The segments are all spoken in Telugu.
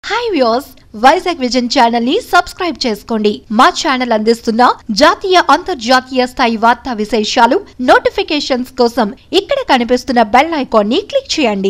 Hi views Vizag vision channel ని సబ్స్క్రైబ్ చేసుకోండి మా ఛానల్ అందిస్తున్న జాతీయ అంతర్జాతీయ స్థాయి వార్తా విశేషాలు నోటిఫికేషన్స్ కోసం ఇక్కడ కనిపిస్తున్న బెల్ ఐకాన్ ని క్లిక్ చేయండి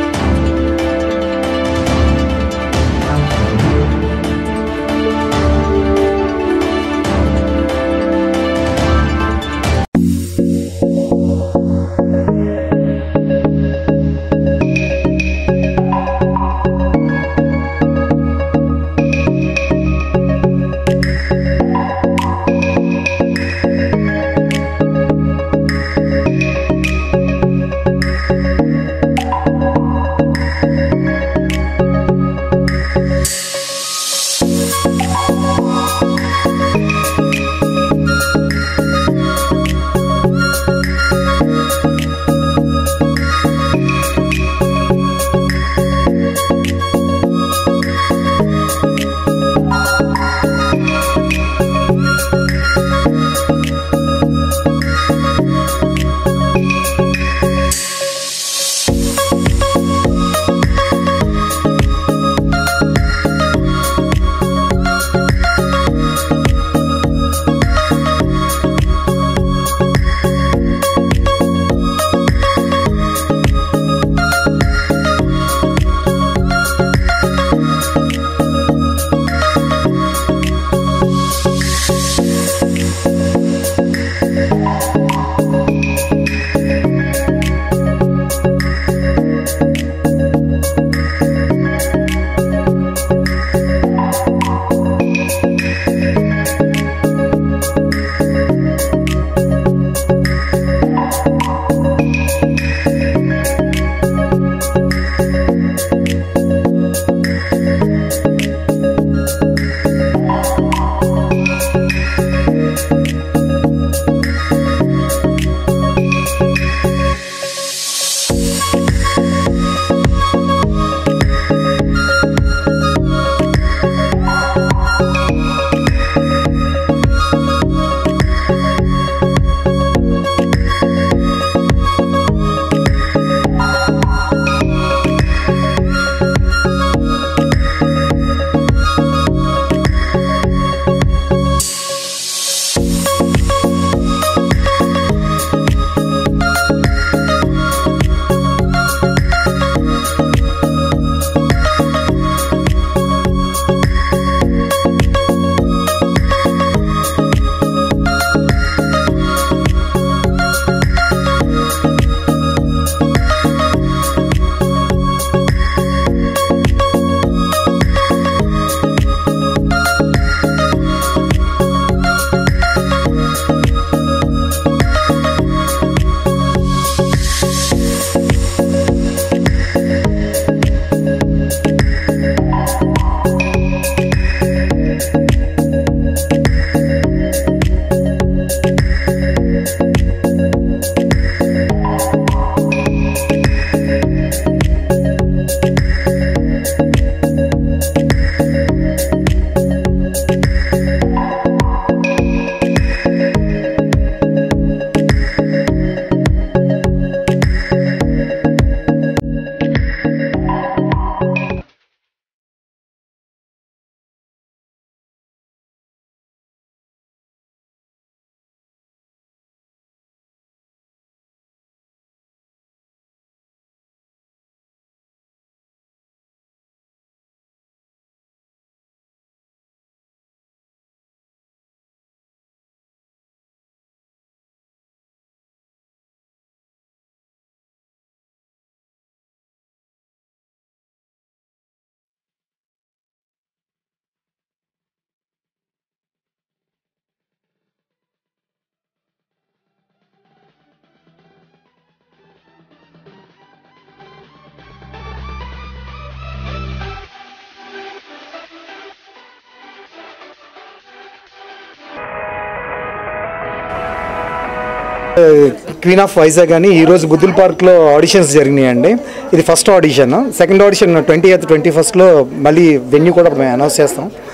క్వీన్ ఆఫ్ వైజాగ్ అని ఈరోజు బుద్ధుల్ పార్క్లో ఆడిషన్స్ జరిగినాయండి ఇది first audition second audition twenty eighth twenty ఫస్ట్లో మళ్ళీ వెన్యూ కూడా మేము అనౌన్స్ చేస్తాం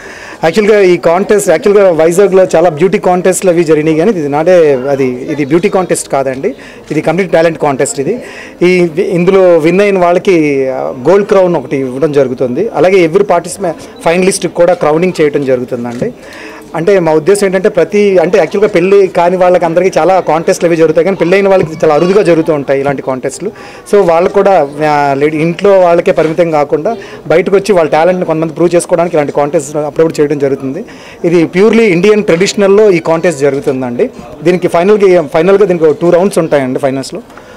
యాక్చువల్గా ఈ కాంటెస్ట్ యాక్చువల్గా వైజాగ్లో చాలా బ్యూటీ కాంటెస్ట్లు అవి జరిగినాయి కానీ ఇది నాటే అది ఇది బ్యూటీ కాంటెస్ట్ కాదండి ఇది కంప్లీట్ టాలెంట్ కాంటెస్ట్ ఇది ఈ ఇందులో విన్ అయిన వాళ్ళకి గోల్డ్ క్రౌన్ ఒకటి ఇవ్వడం జరుగుతుంది అలాగే ఎవ్రీ పార్టిసిపే ఫైనలిస్ట్ కూడా క్రౌనింగ్ చేయడం జరుగుతుందండి అంటే మా ఉద్దేశం ఏంటంటే ప్రతి అంటే యాక్చువల్గా పెళ్ళి కాని వాళ్ళకి అందరికీ చాలా కాంటెస్ట్లు అవి జరుగుతాయి కానీ పెళ్ళైన వాళ్ళకి చాలా అరుదుగా జరుగుతూ ఉంటాయి ఇలాంటి కాంటెస్ట్లు సో వాళ్ళు కూడా ఆ, లేడీ ఇంట్లో వాళ్ళకే పరిమితం కాకుండా బయటకు వచ్చి వాళ్ళ టాలెంట్ని కొంతమంది ప్రూవ్ చేసుకోవడానికి ఇలాంటి కాంటెస్ట్ అప్పుడప్పుడు చేయడం జరుగుతుంది ఇది ప్యూర్లీ ఇండియన్ ట్రెడిషనల్లో ఈ కాంటెస్ట్ జరుగుతుందండి దీనికి ఫైనల్గా ఫైనల్గా దీనికి టూ రౌండ్స్ ఉంటాయండి ఫైనల్స్లో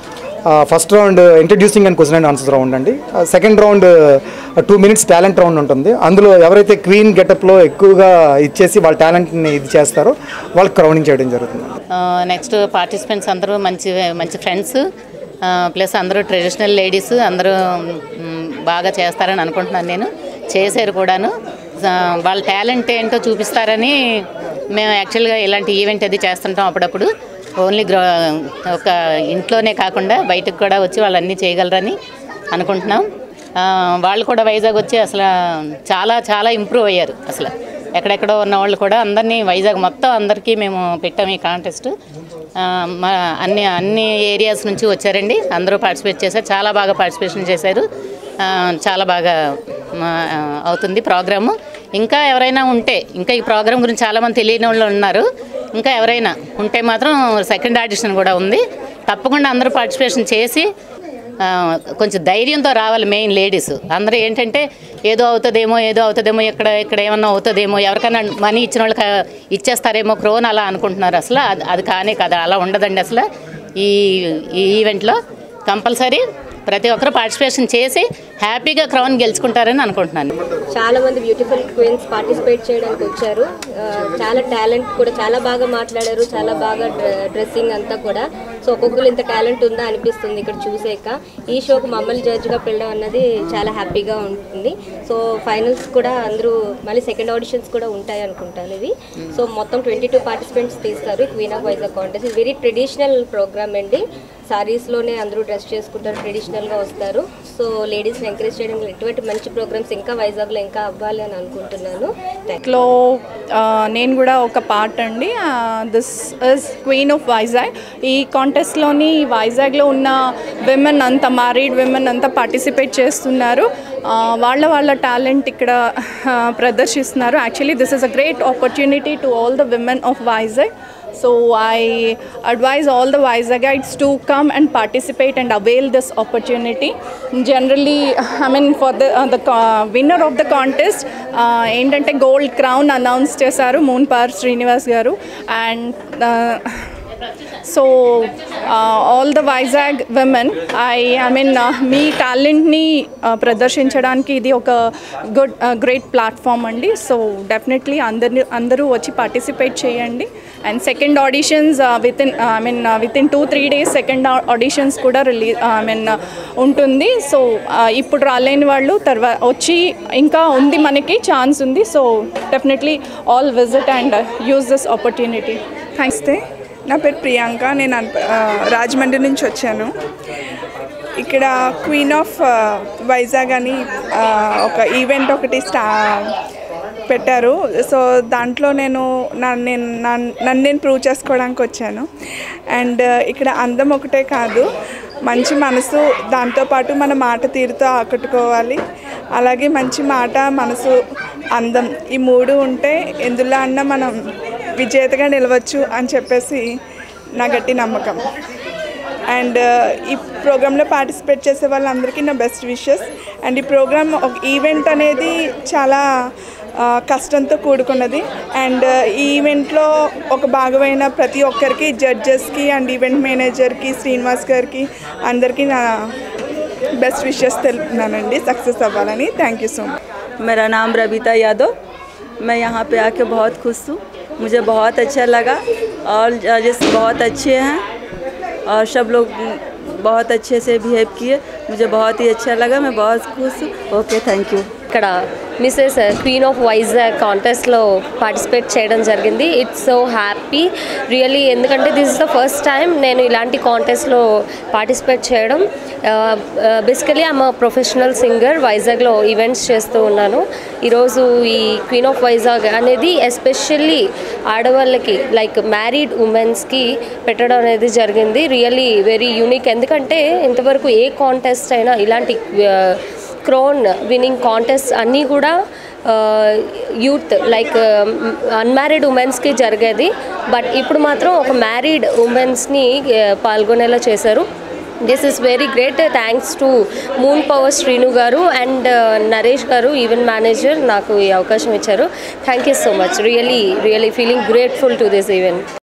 first round introducing and question and answer round అండి second round two minutes talent round ఉంటుంది అందులో ఎవరైతే క్వీన్ గెటప్లో ఎక్కువగా ఇచ్చేసి వాళ్ళ టాలెంట్ని ఇది చేస్తారో వాళ్ళకి క్రౌనింగ్ చేయడం జరుగుతుంది నెక్స్ట్ పార్టిసిపెంట్స్ అందరూ మంచి మంచి ఫ్రెండ్స్ ప్లస్ అందరూ ట్రెడిషనల్ లేడీస్ అందరూ మ్, బాగా చేస్తారని అనుకుంటున్నాను నేను చేశారు కూడాను ఆ, వాళ్ళ టాలెంట్ ఏంటో చూపిస్తారని మేము యాక్చువల్గా ఇలాంటి ఈవెంట్ అది చేస్తుంటాం అప్పుడప్పుడు ఓన్లీ గ్రౌ ఒక ఇంట్లోనే కాకుండా బయటకు కూడా వచ్చి వాళ్ళు అన్నీ చేయగలరని అనుకుంటున్నాం ఆ, వాళ్ళు కూడా వైజాగ్ వచ్చి అసలు చాలా చాలా ఇంప్రూవ్ అయ్యారు అసలు ఎక్కడెక్కడో ఉన్న వాళ్ళు కూడా అందరినీ వైజాగ్ మొత్తం అందరికీ మేము పెట్టాము ఈ కాంటెస్ట్ ఆ, మా అన్ని అన్ని ఏరియాస్ నుంచి వచ్చారండి అందరూ పార్టిసిపేట్ చేశారు చాలా బాగా పార్టిసిపేషన్ చేశారు ఆ, చాలా బాగా మా, ఆ, అవుతుంది ప్రోగ్రాము ఇంకా ఎవరైనా ఉంటే ఇంకా ఈ ప్రోగ్రామ్ గురించి చాలామంది తెలియని వాళ్ళు ఉన్నారు ఇంకా ఎవరైనా ఉంటే మాత్రం సెకండ్ ఆడిషన్ కూడా ఉంది తప్పకుండా అందరూ పార్టిసిపేషన్ చేసి ఆ, కొంచెం ధైర్యంతో రావాలి మెయిన్ లేడీస్ అందరూ ఏంటంటే ఏదో అవుతుందేమో ఏదో అవుతుందేమో ఇక్కడ ఇక్కడ ఏమన్నా అవుతుందేమో ఎవరికైనా మనీ ఇచ్చిన వాళ్ళకి ఇచ్చేస్తారేమో క్రోన్ అలా అనుకుంటున్నారు అసలు అది అది కానే కదా అలా ఉండదండి అసలు ఈ ఈ ఈవెంట్లో కంపల్సరీ ప్రతి ఒక్కరు పార్టిసిపేషన్ చేసి హ్యాపీగా క్రౌన్ గెలుచుకుంటారని అనుకుంటున్నాను చాలా మంది బ్యూటిఫుల్ క్వీన్స్ పార్టిసిపేట్ చేయడానికి వచ్చారు ఆ, చాలా టాలెంట్ కూడా చాలా బాగా మాట్లాడారు చాలా బాగా డ్రెస్సింగ్ అంతా కూడా సో ఒక్కొక్కరు ఇంత టాలెంట్ ఉందా అనిపిస్తుంది ఇక్కడ చూసాక ఈ షోకు మమ్మల్ని జడ్జ్గా పిలవడం అన్నది చాలా హ్యాపీగా ఉంటుంది సో ఫైనల్స్ కూడా అందరూ మళ్ళీ సెకండ్ ఆడిషన్స్ కూడా ఉంటాయి అనుకుంటాను ఇది సో మొత్తం ట్వంటీ టూ పార్టిసిపెంట్స్ తీస్తారు క్వీన్ ఆఫ్ వైజాగ్ కాంటెస్ట్ ఇది వెరీ ట్రెడిషనల్ ప్రోగ్రామ్ అండి సారీస్లోనే అందరూ డ్రెస్ చేసుకుంటారు ట్రెడిషనల్గా వస్తారు సో లేడీస్ని ఎంకరేజ్ చేయడం ఎటువంటి మంచి ప్రోగ్రామ్స్ ఇంకా వైజాగ్లో ఇంకా అవ్వాలి అని అనుకుంటున్నాను థ్యాంక్ లో ఆ, నేను కూడా ఒక పార్ట్ అండి this is queen of Vizag ఈ కాంటెస్ట్లోని వైజాగ్లో ఉన్న విమెన్ అంతా మ్యారీడ్ విమెన్ అంతా పార్టిసిపేట్ చేస్తున్నారు ఆ, వాళ్ళ వాళ్ళ టాలెంట్ ఇక్కడ ఆ, ప్రదర్శిస్తున్నారు actually this is a great opportunity to all the women of Vizag So I advise all the Visagites to come and participate and avail this opportunity. Generally, I mean for the uh, the co- winner of the contest, uh, ఏంటంటే గోల్డ్ క్రౌన్ అనౌన్స్ చేశారు moon power Srinivas garu and so all the Vizag women I I mean మీ టాలెంట్ని ప్రదర్శించడానికి ఇది ఒక గుడ్ గ్రేట్ ప్లాట్ఫామ్ అండి సో డెఫినెట్లీ అందరిని అందరూ వచ్చి పార్టిసిపేట్ చేయండి and second auditions within I mean within two three days second auditions కూడా రిలీజ్ ఐ మీన్ ఉంటుంది సో ఇప్పుడు రాలేని వాళ్ళు తర్వాత వచ్చి ఇంకా ఉంది మనకి ఛాన్స్ ఉంది so definitely all visit and use this opportunity thanks నమస్తే నా పేరు ప్రియాంక నేను అన్- ఆ, రాజమండ్రి నుంచి వచ్చాను ఇక్కడ క్వీన్ ఆఫ్ ఆ, వైజాగ్ అని ఆ, ఒక ఈవెంట్ ఒకటి స్టా పెట్టారు సో దాంట్లో నేను నా- నేను నన్- నన్ను నేను ప్రూవ్ చేసుకోవడానికి వచ్చాను అండ్ ఇక్కడ అందం ఒకటే కాదు మంచి మనసు దాంతోపాటు మన మాట తీరుతో ఆకట్టుకోవాలి అలాగే మంచి మాట మనసు అందం ఈ మూడు ఉంటే ఎందులో అన్నా మనం విజేతగా నిలవచ్చు అని చెప్పేసి నా గట్టి నమ్మకం అండ్ ఈ ప్రోగ్రాంలో పార్టిసిపేట్ చేసే వాళ్ళందరికీ నా బెస్ట్ విషెస్ అండ్ ఈ ప్రోగ్రామ్ ఒక ఈవెంట్ అనేది చాలా ఆ, కష్టంతో కూడుకున్నది అండ్ ఈ ఈవెంట్లో ఒక భాగమైన ప్రతి ఒక్కరికి జడ్జెస్కి అండ్ ఈవెంట్ మేనేజర్కి శ్రీనివాస్ గారికి అందరికీ నా బెస్ట్ విషెస్ తెలుపుతున్నానండి సక్సెస్ అవ్వాలని థ్యాంక్ యూ సో మచ్ मेरा नाम रबीता यादव मैं यहाँ पे आके बहुत खुश हूँ मुझे बहुत अच्छा लगा और जजेस बहुत अच्छे हैं और सब लोग बहुत अच्छे से बिहेव किए मुझे बहुत ही अच्छा लगा मैं बहुत खुश हूँ ओके थैंक यू ఇక్కడ మిస్సెస్ క్వీన్ ఆఫ్ వైజాగ్ కాంటెస్ట్లో పార్టిసిపేట్ చేయడం జరిగింది ఇట్స్ సో హ్యాపీ రియలీ ఎందుకంటే this is the first time నేను ఇలాంటి కాంటెస్ట్లో పార్టిసిపేట్ చేయడం బేసికలీ ఐమ్ ప్రొఫెషనల్ సింగర్ వైజాగ్లో ఈవెంట్స్ చేస్తూ ఉన్నాను ఈరోజు ఈ క్వీన్ ఆఫ్ వైజాగ్ అనేది ఎస్పెషల్లీ ఆడవాళ్ళకి లైక్ మ్యారీడ్ ఉమెన్స్కి పెట్టడం అనేది జరిగింది రియల్లీ వెరీ యూనిక్ ఎందుకంటే ఇంతవరకు ఏ కాంటెస్ట్ అయినా ఇలాంటి క్రోన్ విన్నింగ్ కాంటెస్ట్ అన్నీ కూడా యూత్ లైక్ అన్మ్యారీడ్ ఉమెన్స్కి జరిగేది బట్ ఇప్పుడు మాత్రం ఒక మ్యారీడ్ ఉమెన్స్ని పాల్గొనేలా చేశారు this is very great thanks to moon power Srinu garu and Naresh గారు ఈవెంట్ మేనేజర్ నాకు ఈ అవకాశం ఇచ్చారు thank you so much really really feeling grateful to this event